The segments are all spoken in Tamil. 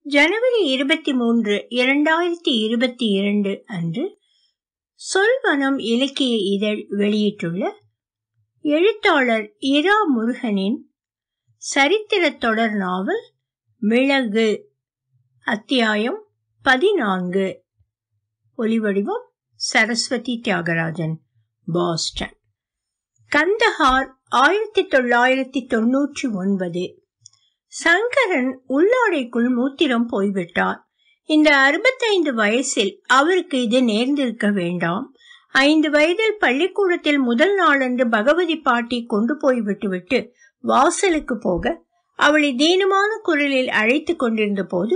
ஜனவரி இருபத்தி மூன்று இரண்டாயிரத்தி இருபத்தி இரண்டு அன்று சொல்வனம் இலக்கிய இதழ் வெளியிட்டுள்ள எழுத்தாளர் இரா முருகனின் சரித்திர தொடர் நாவல் மிளகு அத்தியாயம் பதினான்கு ஒலிவடிவம் சரஸ்வதி தியாகராஜன் பாஸ்டன் கந்தஹார் ஆயிரத்தி தொள்ளாயிரத்தி தொன்னூற்றி ஒன்பது சங்கரன் உள்ளாடைக்குள் மூத்திரம் போய்விட்டார் இந்த அறுபத்தைந்து வயசில் அவருக்கு இது நேர்ந்திருக்க வேண்டாம் ஐந்து வயதில் பள்ளிக்கூடத்தில் முதல் நாளன்று பகவதி பாட்டி கொண்டு போய் விட்டுவிட்டு வாசலுக்கு போக அவளை தீனமான குரலில் அழைத்து கொண்டிருந்த போது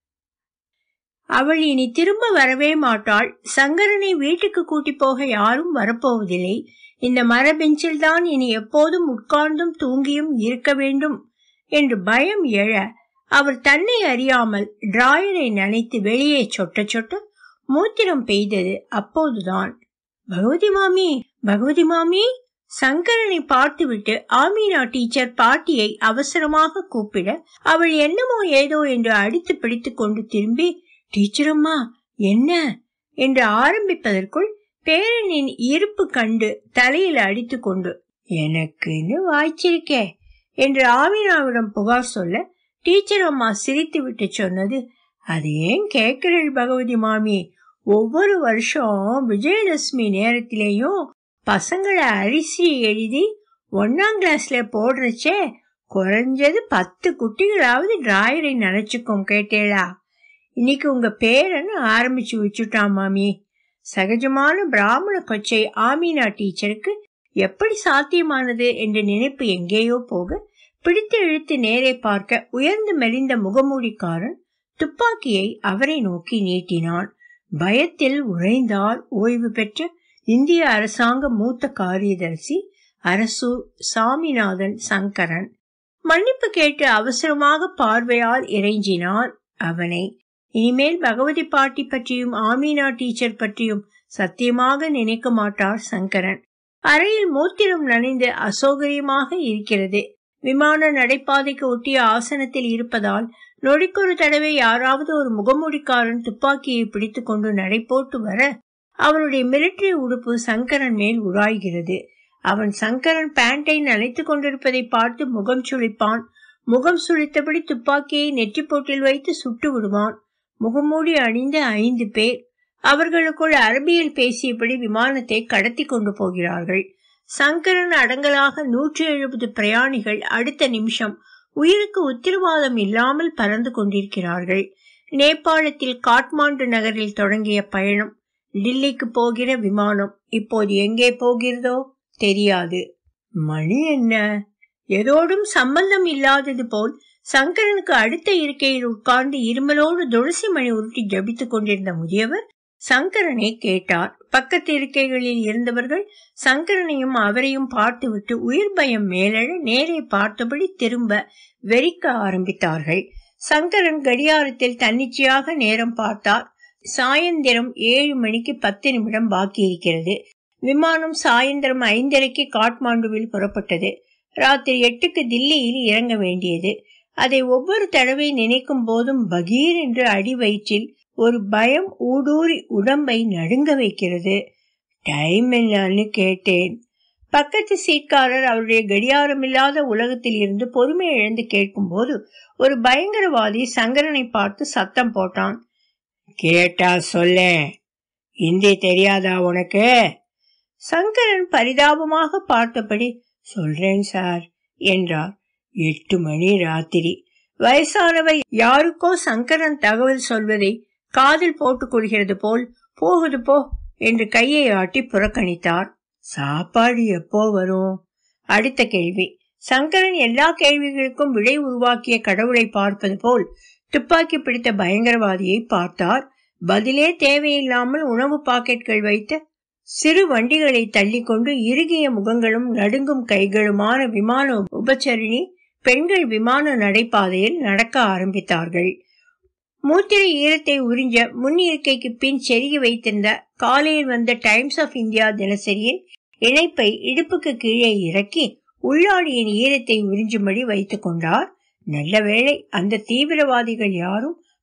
அவள் இனி திரும்ப வரவே மாட்டாள் சங்கரனை வீட்டுக்கு கூட்டி போக யாரும் வரப்போவதில்லை இந்த மரபெஞ்சில் தான் இனி எப்போதும் உட்கார்ந்தும் தூங்கியும் இருக்க வேண்டும் என்று பயம் எழ அவர் தன்னை அறியாமல் டிராயரை நனைத்து வெளியே சொட்ட சொட்ட மூத்திரம் பெய்தது அப்போதுதான் பகவதி மாமி பகவதி மாமி சங்கரனை பார்த்துவிட்டு ஆமீனா டீச்சர் பாட்டியை அவசரமாக கூப்பிட அவள் என்னமோ ஏதோ என்று அடித்து பிடித்து கொண்டு திரும்பி டீச்சர் அம்மா என்ன என்று ஆரம்பிப்பதற்குள் பேரனின் இருப்பு கண்டு தலையில் அடித்து கொண்டு எனக்குன்னு வாய்ச்சிருக்கே என்று ஆமீனாவிடம் புகார் சொல்ல டீச்சர் அம்மா சிரித்து விட்டு சொன்னது அது ஏன் கேட்கிறீள் பகவதி மாமி ஒவ்வொரு வருஷம் விஜயதசமி நேரத்திலேயும் பசங்களை அரிசி எழுதி ஒன்னாம் கிளாஸ்ல போடுறச்சே குறைஞ்சது பத்து குட்டிகளாவது டிராயரை நினைச்சுக்கும் கேட்டேளா இன்னைக்கு உங்க பேரன்னு ஆரம்பிச்சு வச்சுட்டான் மாமி சகஜமான பிராமண கொச்சை ஆமீனா டீச்சருக்கு எப்படி சாத்தியமானது என்ற நினைப்பு எங்கேயோ போக பிடித்து இழுத்து நேரே பார்க்க உயர்ந்து மெலிந்த முகமூடிக்காரன் துப்பாக்கியை அவரை நோக்கி நீட்டினான் பயத்தில் உறைந்தார் ஓய்வு பெற்ற இந்திய அரசாங்க மூத்த காரியதர்சி அரசூர் சாமிநாதன் சங்கரன் மன்னிப்பு கேட்டு அவசரமாக பார்வையால் இறைஞ்சினார் அவனை இனிமேல் பகவதி பாட்டி பற்றியும் ஆமீனா டீச்சர் பற்றியும் சத்தியமாக நினைக்க மாட்டார் சங்கரன் அறையில் மூத்திரம் நனைந்து அசௌகரியமாக இருக்கிறது விமான நடைபாதைக்கு ஒட்டிய ஆசனத்தில் இருப்பதால் நொடிக்கொரு தடவை யாராவது ஒரு முகமூடிக்காரன் துப்பாக்கியை பிடித்து கொண்டு நடை போட்டு வர அவனுடைய மிலிட்டரி உடுப்பு சங்கரன் மேல் உராய்கிறது அவன் சங்கரன் பேண்டை நனைத்து கொண்டிருப்பதை பார்த்து முகம் சுழிப்பான் முகம் சுழித்தபடி துப்பாக்கியை நெற்றி போட்டில் வைத்து சுட்டு விடுவான் முகமூடி அணிந்த ஐந்து பேர் அவர்களுக்குள் அரபியில் பேசியபடி விமானத்தை கடத்தி கொண்டு போகிறார்கள் சங்கரன் அடங்கலாக நூற்றி எழுபது பிரயாணிகள் அடுத்த நிமிஷம் உயிருக்கு உத்தரவாதம் இல்லாமல் பறந்து கொண்டிருக்கிறார்கள் நேபாளத்தில் காட்மாண்டு நகரில் தொடங்கிய பயணம் டில்லிக்கு போகிற விமானம் இப்போது எங்கே போகிறதோ தெரியாது மணி என்ன எதோடும் சம்பந்தம் இல்லாதது போல் சங்கரனுக்கு அடுத்த இருக்கையில் உட்கார்ந்து இருமலோடு துளசி மணி உருட்டி ஜபித்துக் கொண்டிருந்த முதியவர் சங்கரனை கேட்டார் பக்கத்து இருக்கைகளில் இருந்தவர்கள் சங்கரனையும் அவரையும் பார்த்துவிட்டு உயிர் பயம் மேலெழ நேரே பார்த்தபடி திரும்ப வெறிக்க ஆரம்பித்தார்கள் சங்கரன் கடியாரத்தில் தன்னிச்சையாக நேரம் பார்த்தார் சாயந்திரம் ஏழு மணிக்கு பத்து நிமிடம் பாக்கி இருக்கிறது விமானம் சாயந்திரம் ஐந்தரைக்கு காட்மாண்டுவில் புறப்பட்டது ராத்திரி எட்டுக்கு தில்லியில் இறங்க வேண்டியது அதை ஒவ்வொரு தடவை நினைக்கும் போதும் பகீர் என்று அடி வயிற்றில் ஒரு பயம் ஊடூறி உடம்பை நடுங்க வைக்கிறது டைம் என்னன்னு கேட்டேன் பக்கத்து சீட்காரர் அவருடைய கடியாரம் இல்லாத உலகத்தில் இருந்து பொறுமை இழந்து கேட்கும் போது ஒரு பயங்கரவாதி சங்கரனை பார்த்து சத்தம் போட்டான் கேட்டா சொல்ல இந்தி தெரியாதா உனக்கு சங்கரன் பரிதாபமாக பார்த்தபடி சொல்றேன் சார் என்றார் எட்டு மணி ராத்திரி வயசானவர் யாருக்கோ சங்கரன் தகவல் சொல்வதை காதில் போட்டுக் கொள்கிறது போல் போகுது போ என்று கையை ஆட்டி புறக்கணித்தார் சாப்பாடு எப்போ வரும் அடுத்த கேள்வி சங்கரன் எல்லா கேள்விகளுக்கும் விடை உருவாக்கிய கடவுளை பார்ப்பது போல் துப்பாக்கி பிடித்த பயங்கரவாதியை பார்த்தார் பதிலே தேவையில்லாமல் உணவு பாக்கெட்கள் வைத்த சிறு வண்டிகளை தள்ளிக்கொண்டு இறுகிய முகங்களும் நடுங்கும் கைகளுமான விமான உபச்சரிணி பெண்கள் விமான நடைபாதையில் நடக்க ஆரம்பித்தார்கள் மூத்திரை ஈரத்தை உறிஞ்ச முன் இருக்கைக்கு பின் செருகி வைத்திருந்த காலையில் வந்த டைம்ஸ் ஆஃப் இந்தியா தினசரியின் இணைப்பை இடுப்புக்கு கீழே இறக்கி உள்ளாடியின் ஈரத்தை உறிஞ்சும்படி வைத்துக் கொண்டார் நல்ல வேளை அந்த தீவிரவாதிகள் யாரும்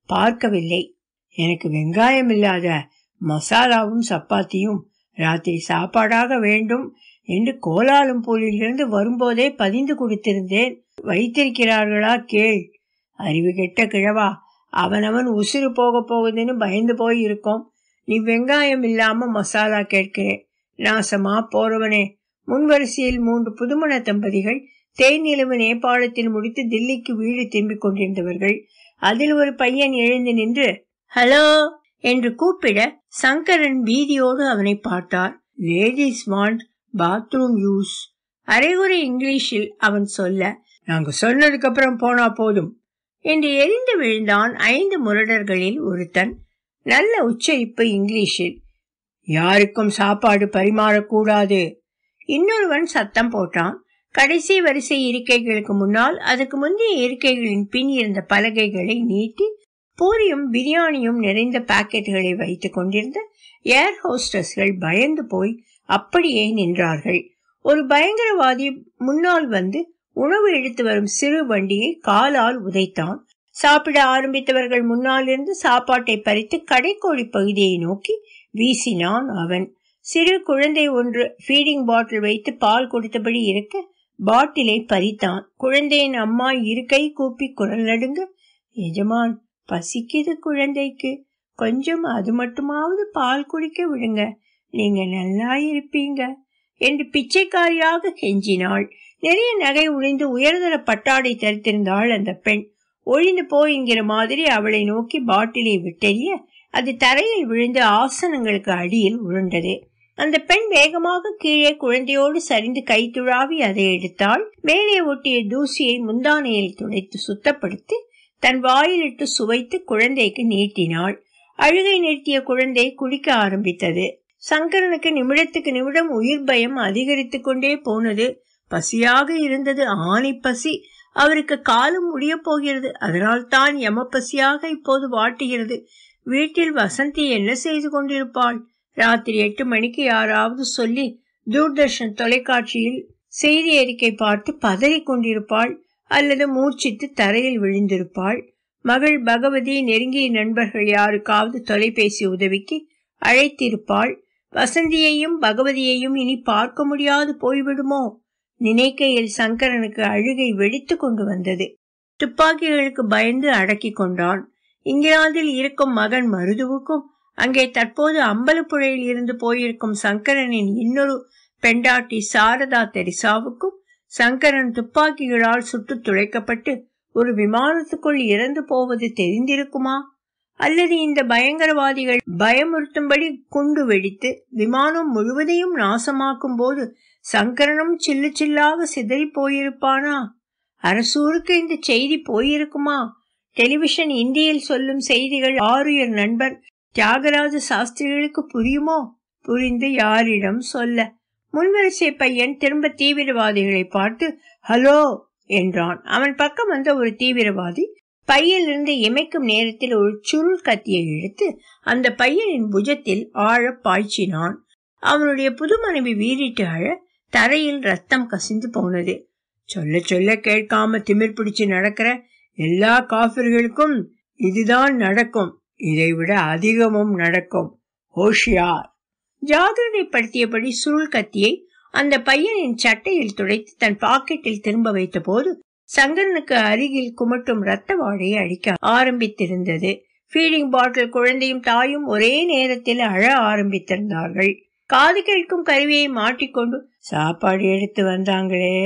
பார்க்கவில்லை எனக்கு வெங்காயம் இல்லாத மசாலாவும் சப்பாத்தியும் ராத்திரி சாப்பாடாக வேண்டும் என்று கோலாலம்பூரிலிருந்து வரும்போதே பதிந்து கொடுத்திருந்தேன் வைத்திருக்கிறார்களா கேள் அறிவு கெட்ட கிழவா அவனவன் உசுறு போக போகுதுன்னு பயந்து போய் இருக்கோம் நீ வெங்காயம் இல்லாம மசாலா கேட்கிறேன் நாசமா போறவனே முன்வரிசையில் மூன்று புதுமண தம்பதிகள் தேனிலவு நேபாளத்தில் முடித்து தில்லிக்கு வீடு திரும்பிக் கொண்டிருந்தவர்கள் அதில் ஒரு பையன் எழுந்து நின்று ஹலோ என்று கூப்பிட சங்கரன் பீதியோடு அவனை பார்த்தார் லேடிஸ் வாண்ட் பாத்ரூம் யூஸ் அரைகுறை இங்கிலீஷில் அவன் சொல்ல நாங்க சொன்னதுக்கு அப்புறம் போனா போதும் என்று எரிந்து விழுந்தான் ஐந்து முரடர்களில் ஒருத்தன் நல்ல உச்சரிப்பு இங்கிலீஷில் யாருக்கும் சாப்பாடு பரிமாறக்கூடாது இன்னொருவன் சத்தம் போட்டான் கடைசி வரிசை இருக்கைகளுக்கு முன்னால் அதுக்கு முந்தைய இருக்கைகளின் பின் இருந்த பலகைகளை நீட்டி பூரியும் பிரியாணியும் நிறைந்த பாக்கெட்டுகளை வைத்துக் கொண்டிருந்த ஏர் ஹோஸ்டஸ்கள் பயந்து போய் அப்படியே நின்றார்கள் ஒரு பயங்கரவாதி முன்னால் வந்து உணவு எடுத்து வரும் சிறு வண்டியை காலால் உதைத்தான் சாப்பிட ஆரம்பித்தவர்கள் முன்னால் இருந்து சாப்பாட்டை பறித்து கடைக்கோழி பகுதியை நோக்கி வீசினான் அவன் சிறு குழந்தை ஒன்று ஃபீடிங் பாட்டில் வைத்து பால் கொடுத்தபடி இருக்க பாட்டிலை பறித்தான் குழந்தையின் அம்மா இருக்கை கூப்பி குரல் நடுங்க எஜமான் பசிக்குது குழந்தைக்கு கொஞ்சம் அது மட்டுமாவது பால் குடிக்க விடுங்க நீங்க நல்லா இருப்பீங்க என்று பிச்சைக்காரியாக கெஞ்சினாள் நிறைய நகை உழிந்து உயர்தர பட்டாடை தரித்திருந்தாள் அந்த பெண் ஒழிந்து போய்ங்கிற மாதிரி அவளை நோக்கி பாட்டிலை விட்டெறிய அது தரையில் விழுந்து ஆசனங்களுக்கு அடியில் உருண்டது அந்த பெண் வேகமாக கீழே குழந்தையோடு சரிந்து கை துழாவி அதை எடுத்தாள் மேலே ஒட்டிய தூசியை முந்தானையில் துடைத்து சுத்தப்படுத்தி தன் வாயிலிட்டு சுவைத்து குழந்தைக்கு நீட்டினாள் அழுகை நிறுத்திய குழந்தை குடிக்க ஆரம்பித்தது சங்கரனுக்கு நிமிடத்துக்கு நிமிடம் உயிர் பயம் அதிகரித்து கொண்டே போனது பசியாக இருந்தது ஆணி பசி அவருக்கு காலம் முடிய போகிறது அதனால் தான் யம பசியாக இப்போது வாட்டுகிறது வீட்டில் வசந்தி என்ன செய்து கொண்டிருப்பாள் ராத்திரி எட்டு மணிக்கு யாராவது சொல்லி தூர்தர்ஷன் தொலைக்காட்சியில் செய்தி அறிக்கை பார்த்து பதறிக் கொண்டிருப்பாள் அல்லது மூர்ச்சித்து தரையில் விழுந்திருப்பாள் மகள் பகவதி நெருங்கிய நண்பர்கள் யாருக்காவது தொலைபேசி உதவிக்கு அழைத்திருப்பாள் வசந்தியையும் பகவதியையும் இனி பார்க்க முடியாது போய்விடுமோ நினைக்கையில் சங்கரனுக்கு அழுகை வெடித்து கொண்டு வந்தது துப்பாக்கிகளுக்கு பயந்து அடக்கி கொண்டான் இங்கிலாந்தில் இருக்கும் மகன் மருதுவுக்கும் அங்கே தற்போது அம்பலப்புழையில் இருந்து போயிருக்கும் சங்கரனின் இன்னொரு பெண்டாட்டி சாரதா தெரிசாவுக்கும் சங்கரன் துப்பாக்கிகளால் சுட்டு துளைக்கப்பட்டு ஒரு விமானத்துக்குள் இறந்து போவது தெரிந்திருக்குமா அல்லது இந்த பயங்கரவாதிகள் பயமுறுத்தும்படி குண்டு வெடித்து விமானம் முழுவதையும் நாசமாக்கும் போது சங்கரனும் சில்லு சில்லாக சிதறி போயிருப்பானா அரசூருக்கு இந்த செய்தி போயிருக்குமா டெலிவிஷன் இந்தியில் சொல்லும் செய்திகள் ஆறுயர் நண்பர் தியாகராஜ சாஸ்திரிகளுக்கு புரியுமோ புரிந்து யாரிடம் சொல்ல முன்வரிசை பையன் திரும்ப தீவிரவாதிகளை பார்த்து ஹலோ என்றான் அவன் பக்கம் வந்த ஒரு தீவிரவாதி பையிலிருந்து இமைக்கும் நேரத்தில் ஒரு சுருள் கத்தியை இழுத்து அந்த பையனின் புஜத்தில் ஆழ பாய்ச்சினான் அவனுடைய புது மனைவி வீறிட்டு அழ தரையில் ரத்தம் கசிந்து போனது சொல்ல சொல்ல கேட்காம திமிர் பிடிச்சு நடக்கிற எல்லா காபிர்களுக்கும் இதுதான் நடக்கும் இதைவிட அதிகமும் நடக்கும் ஹோஷியார் ஜாகிரதைப்படுத்தியபடி சுருள் கத்தியை அந்த பையனின் சட்டையில் துடைத்து தன் பாக்கெட்டில் திரும்ப வைத்த போது சங்கரனுக்கு அருகில் குமட்டும் ரத்த வாடையை அடிக்க ஆரம்பித்திருந்தது ஃபீடிங் பாட்டில் குழந்தையும் தாயும் ஒரே நேரத்தில் அழ ஆரம்பித்திருந்தார்கள் காது கேட்கும் கருவியை மாட்டிக்கொண்டு சாப்பாடு எடுத்து வந்தாங்களே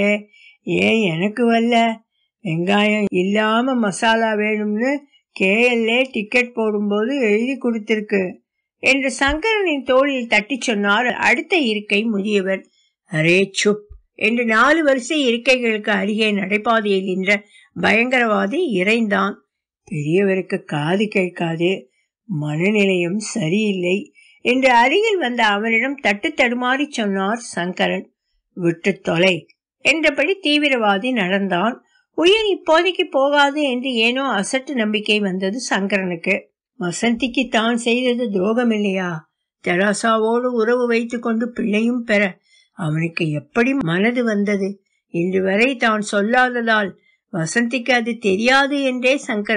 ஏன் எனக்கு வரல வெங்காயம் இல்லாம மசாலா வேணும்னு கேஎல்ஏ டிக்கெட் போடும்போது எழுதி கொடுத்திருக்கு என்று சங்கரனின் தோளில் தட்டி சொன்னார் அடுத்த இருக்கை முதியவர் அரே சுப் என்று நாலு வரிசை இருக்கைகளுக்கு அருகே நடைபாதையில் நின்ற பயங்கரவாதி இறைந்தான் பெரியவருக்கு காது கேட்காது மனநிலையம் சரியில்லை என்று அருகில் வந்த அவனிடம் தட்டு தடுமாறி சொன்னார் சங்கரன் விட்டு தொலை என்றபடி தீவிரவாதி நடந்தான் உயிர் இப்போதைக்கு போகாது என்று ஏனோ அசட்டு நம்பிக்கை வந்தது சங்கரனுக்கு வசந்திக்கு தான் செய்தது துரோகம் இல்லையா தெராசாவோடு உறவு வைத்துக் கொண்டு பிள்ளையும் பெற அவனுக்கு எப்படி மனது வந்தது இன்று வரை தான் சொல்லாததால் வசந்திக்கு அது தெரியாது என்றே சங்கரன்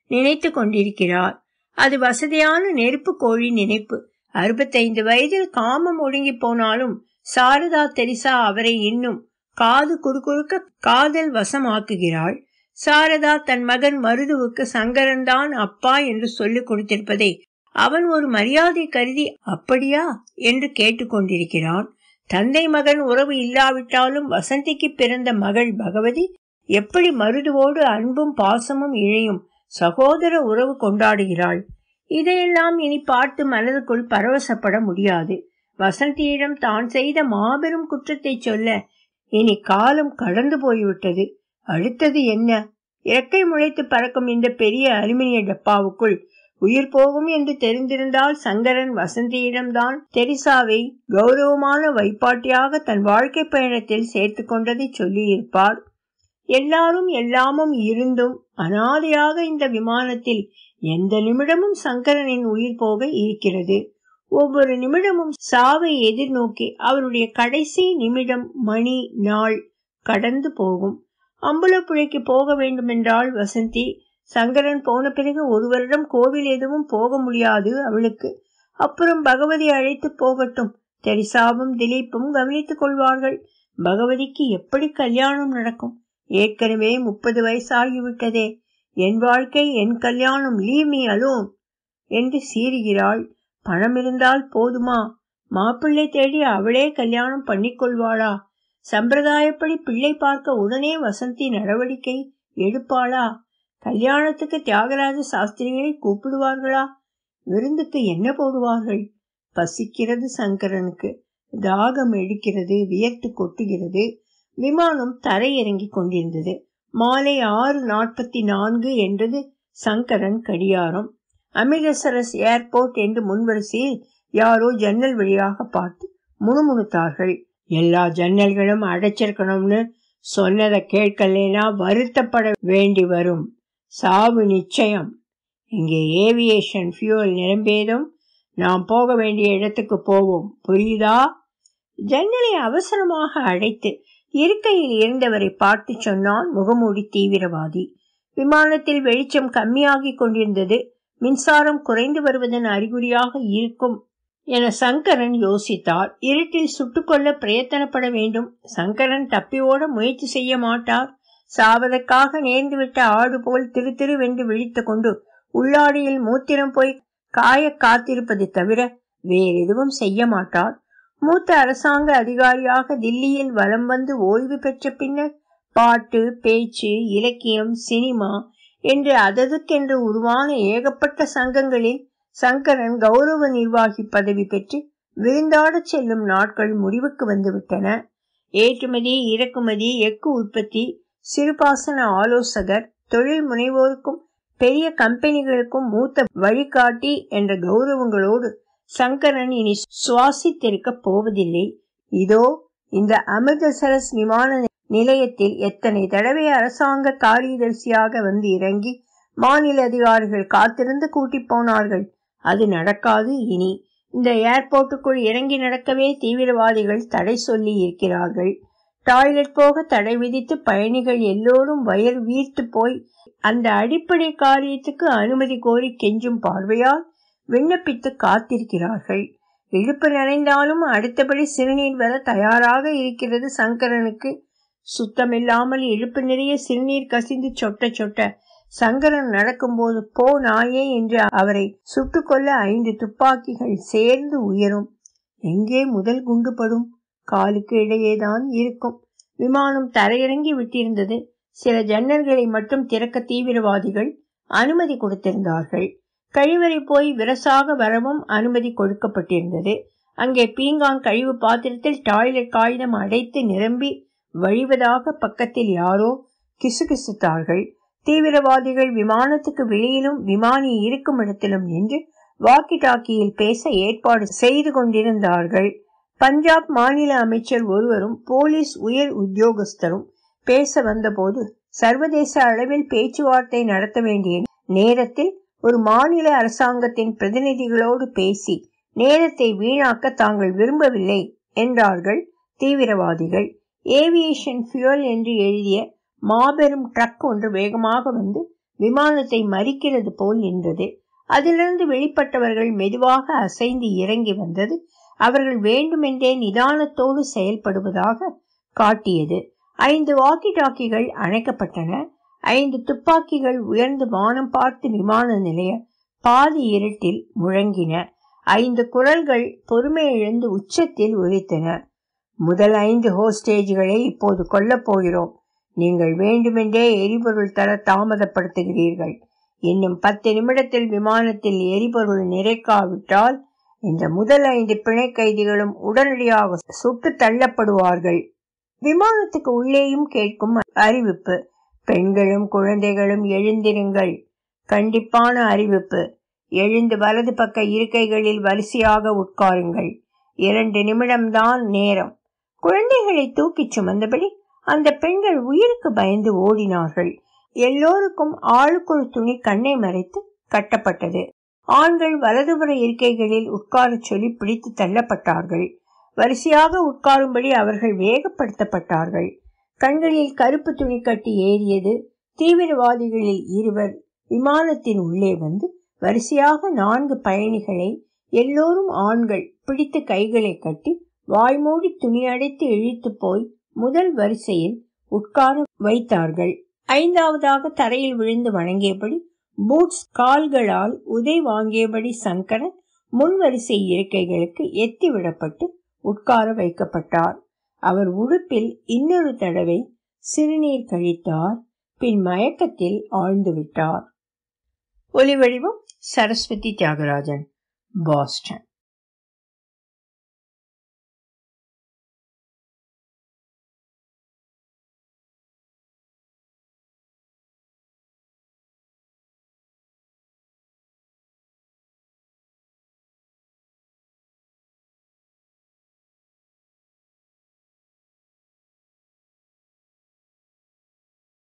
நினைத்து கொண்டிருக்கிறார் அது வசதியான நெருப்பு கோழி நினைப்பு அறுபத்தைந்து வயதில் காமம் ஒடுங்கி போனாலும் சாரதா தெரிசா அவரை இன்னும் காது குறுகுறுக்க காதல் வசமாக்குகிறாள் சாரதா தன் மகன் மருதுவுக்கு சங்கரன் தான் அப்பா என்று சொல்லிக் கொடுத்திருப்பதை அவன் ஒரு மரியாதை கருதி அப்படியா என்று கேட்டுக்கொண்டிருக்கிறான் தந்தை மகன் உறவு இல்லாவிட்டாலும் வசந்திக்கு பிறந்த மகள் பகவதி எப்படி மருதுவோடு அன்பும் பாசமும் இழையும் சகோதர உறவு கொண்டாடுகிறாள் இதையெல்லாம் இனி பார்த்து மனதுக்குள் பரவசப்பட முடியாது வசந்தியிடம் தான் செய்த மாபெரும் குற்றத்தை சொல்ல இனி காலம் கடந்து போய்விட்டது அடுத்தது என்ன இறக்கை முளைத்து பறக்கும் இந்த பெரிய அலுமினிய டப்பாவுக்குள் உயிர் போகும் என்று தெரிந்திருந்தால் சங்கரன் வசந்தியிடம்தான் தெரிசாவை கௌரவமான வைப்பாட்டியாக தன் வாழ்க்கை பயணத்தில் சேர்த்து கொண்டதை சொல்லியிருப்பார் எல்லாரும் எல்லாமும் இருந்தும் அனாதையாக இந்த விமானத்தில் எந்த நிமிடமும் சங்கரனின் உயிர் போக இருக்கிறது ஒவ்வொரு நிமிடமும் சாவை எதிர்நோக்கி அவருடைய கடைசி நிமிடம் மணி நாள் கடந்து போகும் அம்பலப்புழைக்கு போக வேண்டுமென்றால் வசந்தி சங்கரன் போன பிறகு ஒரு வருடம் கோவில் எதுவும் போக முடியாது அவளுக்கு அப்புறம் பகவதி அழைத்து போகட்டும் தெரிசாவும் திலீப்பும் கவனித்துக் கொள்வார்கள் பகவதிக்கு எப்படி கல்யாணம் நடக்கும் ஏற்கனவே முப்பது வயசாகிவிட்டதே என் வாழ்க்கை என் கல்யாணம் லீவ் மீ அலோன் என்று சீறுகிறாள் பணம் இருந்தால் போதுமா மாப்பிள்ளை தேடி அவளே கல்யாணம் பண்ணிக்கொள்வாளா சம்பிரதாயப்படி பிள்ளை பார்க்க உடனே வசந்தி நடவடிக்கை எடுப்பாளா கல்யாணத்துக்கு தியாகராஜ சாஸ்திரிகளை கூப்பிடுவார்களா விருந்துக்கு என்ன போடுவார்கள் பசிக்கிறது சங்கரனுக்கு தாகம் எடுக்கிறது வியர்த்து கொட்டுகிறது விமானம் தரையிறங்கி கொண்டிருந்தது மாலை ஆறு நாற்பத்தி நான்கு என்றது சங்கரன் கடியாரம் அமிர்தசரஸ் ஏர்போர்ட் என்று முன்வரிசையில் யாரோ ஜன்னல் வழியாக பார்த்து முணுமுணுத்தார்கள் எல்லா ஜன்னல்களும் அடைச்சிருக்கணும்னு சொன்னதை கேட்கலேனா வருத்தப்பட வேண்டி வரும் சாவு நிச்சயம் இங்கே ஏவியேஷன் ஃபியூல் நிரம்பியதும் நாம் போக வேண்டிய இடத்துக்கு போவோம் புரியுதா ஜன்னலை அவசரமாக அடைத்து இருக்கையில் இருந்தவரை பார்த்து சொன்னான் முகமூடி தீவிரவாதி விமானத்தில் வெளிச்சம் கம்மியாகிக் கொண்டிருந்தது மின்சாரம் குறைந்து வருவதன் அறிகுறியாக இருக்கும் என சங்கரன் யோசித்தார் இருட்டில் சுட்டுக்கொள்ள பிரயத்தனப்பட வேண்டும் சங்கரன் தப்பி ஓட முயற்சி செய்ய மாட்டார் சாவதற்காக நேர்ந்துவிட்ட ஆடு போல் திரு திருவென்று விழித்து கொண்டு உள்ளாடியில் மூத்திரம் போய் காய காத்திருப்பதை தவிர வேறெதுவும் செய்ய மாட்டார் மூத்த அரசாங்க அதிகாரியாக தில்லியில் வலம் வந்து ஓய்வு பெற்ற பின்னர் பாட்டு பேச்சு இலக்கியம் சினிமா என்று அததுக்கென்று உருவான ஏகப்பட்ட சங்கங்களில் சங்கரன் கௌரவ நிர்வாகி பதவி பெற்று விருந்தாடச் செல்லும் நாட்கள் முடிவுக்கு வந்துவிட்டன ஏற்றுமதி இறக்குமதி எஃகு உற்பத்தி சிறுபாசன ஆலோசகர் தொழில் முனைவோருக்கும் பெரிய கம்பெனிகளுக்கும் மூத்த வழிகாட்டி என்ற கௌரவங்களோடு சங்கரன் இனி சுவாசித்திருக்க போவதில்லை இதோ இந்த அமிர்தசரஸ் விமான நிலையத்தில் எத்தனை தடவை அரசாங்க காரியதர்சியாக வந்து இறங்கி மாநில அதிகாரிகள் காத்திருந்து கூட்டி போனார்கள் அது நடக்காது இனி இந்த ஏர்போர்ட்டுக்குள் இறங்கி நடக்கவே தீவிரவாதிகள் தடை சொல்லி இருக்கிறார்கள் டாய்லெட் போக தடை விதித்து பயணிகள் எல்லோரும் வயர் வீர்த்து போய் அந்த அடிப்படை காரியத்துக்கு அனுமதி கோரி கெஞ்சும் பார்வையால் விண்ணப்பித்து காத்திருக்கிறார்கள் இழுப்பு நிறைந்தாலும் அடுத்தபடி சிறுநீர் வர தயாராக இருக்கிறது சங்கரனுக்கு சுத்தமில்லாமல் இழுப்பு நிறைய சிறுநீர் கசிந்து சொட்ட சொட்ட சங்கரன் நடக்கும்போது போ நாயே என்று அவரை சுட்டுக்கொள்ள ஐந்து துப்பாக்கிகள் சேர்ந்து உயரும் எங்கே முதல் குண்டு படும் காலுக்கு இடையேதான் இருக்கும் விமானம் தரையிறங்கி விட்டிருந்தது சில ஜன்னல்களை மட்டும் திறக்க தீவிரவாதிகள் அனுமதி கொடுத்திருந்தார்கள் கழிவறை போய் விரசாக வரவும் அனுமதி கொடுக்கப்பட்டிருந்தது அங்கே பீங்கான் கழிவு பாத்திரத்தில் டாய்லெட் காகிதம் அடைத்து நிரம்பி வழிவதாக பக்கத்தில் யாரோ கிசுகிசுத்தார்கள் தீவிரவாதிகள் விமானத்துக்கு வெளியிலும் விமானி இருக்கும் இடத்திலும் நின்று வாக்கி டாக்கியில் பேச ஏற்பாடு செய்து கொண்டிருந்தார்கள் பஞ்சாப் மாநில அமைச்சர் ஒருவரும் போலீஸ் உயர் உத்தியோகஸ்தரும் பேச வந்தபோது சர்வதேச அளவில் பேச்சுவார்த்தை நடத்த வேண்டிய நேரத்தில் ஒரு மாநில அரசாங்கத்தின் பிரதிநிதிகளோடு பேசி நேரத்தை வீணாக்க தாங்கள் விரும்பவில்லை என்றார்கள் தீவிரவாதிகள் ஏவியேஷன் ஃபியூல் என்று எழுதிய மாபெரும் ட்ரக் ஒன்று வேகமாக வந்து விமானத்தை மறிக்கிறது போல் நின்றது அதிலிருந்து வெளிப்பட்டவர்கள் மெதுவாக அசைந்து இறங்கி வந்தது அவர்கள் வேண்டுமென்றே நிதானத்தோடு செயல்படுவதாக காட்டியது ஐந்து வாக்கி டாக்கிகள் அணைக்கப்பட்டன ஐந்து துப்பாக்கிகள் உயர்ந்து வானம் பார்த்து விமான நிலைய பாதி இருட்டில் முழங்கின ஐந்து குரல்கள் பொறுமை இழந்து உச்சத்தில் உரித்தன முதல் ஐந்து ஹோஸ்டேஜ்களை இப்போது கொல்லப் போகிறோம் நீங்கள் வேண்டுமென்றே எரிபொருள் தர தாமதப்படுத்துகிறீர்கள் இன்னும் பத்து நிமிடத்தில் விமானத்தில் எரிபொருள் நிறைக்காவிட்டால் இந்த முதல் ஐந்து பிணை கைதிகளும் உடனடியாக சுட்டு தள்ளப்படுவார்கள் விமானத்துக்கு உள்ளேயும் கேட்கும் அறிவிப்பு பெண்களும் குழந்தைகளும் எழுந்திருங்கள் கண்டிப்பான அறிவிப்பு எழுந்து வலது பக்க இருக்கைகளில் வரிசையாக உட்காருங்கள் இரண்டு நிமிடம்தான் நேரம் குழந்தைகளை தூக்கிச் சுமந்தபடி அந்த பெண்கள் உயிருக்கு பயந்து ஓடினார்கள் எல்லோருக்கும் ஆளுக்கு ஒரு துணி கண்ணை மறைத்து கட்டப்பட்டது ஆண்கள் வலதுபுற இருக்கைகளில் உட்காரச் சொல்லி பிடித்து தள்ளப்பட்டார்கள் வரிசையாக உட்காரும்படி அவர்கள் வேகப்படுத்தப்பட்டார்கள் கண்களில் கருப்பு துணி கட்டி ஏறியது தீவிரவாதிகளில் இருவர் விமானத்தின் உள்ளே வந்து வரிசையாக நான்கு பயணிகளை எல்லோரும் ஆண்கள் பிடித்து கைகளை கட்டி வாய்மூடி துணி அடைத்து இழுத்து போய் முதல் வரிசையில் உட்கார வைத்தார்கள் ஐந்தாவதாக தரையில் விழுந்து வணங்கியபடி பூட்ஸ் கால்களால் உதை வாங்கியபடி சங்கரன் முன்வரிசை இருக்கைகளுக்கு எத்திவிடப்பட்டு உட்கார வைக்கப்பட்டார் அவர் உடுப்பில் இன்னொரு தடவை சிறுநீர் கழித்தார் பின் மயக்கத்தில் ஆழ்ந்து விட்டார் ஒலிவடிவம் சரஸ்வதி தியாகராஜன் பாஸ்டன்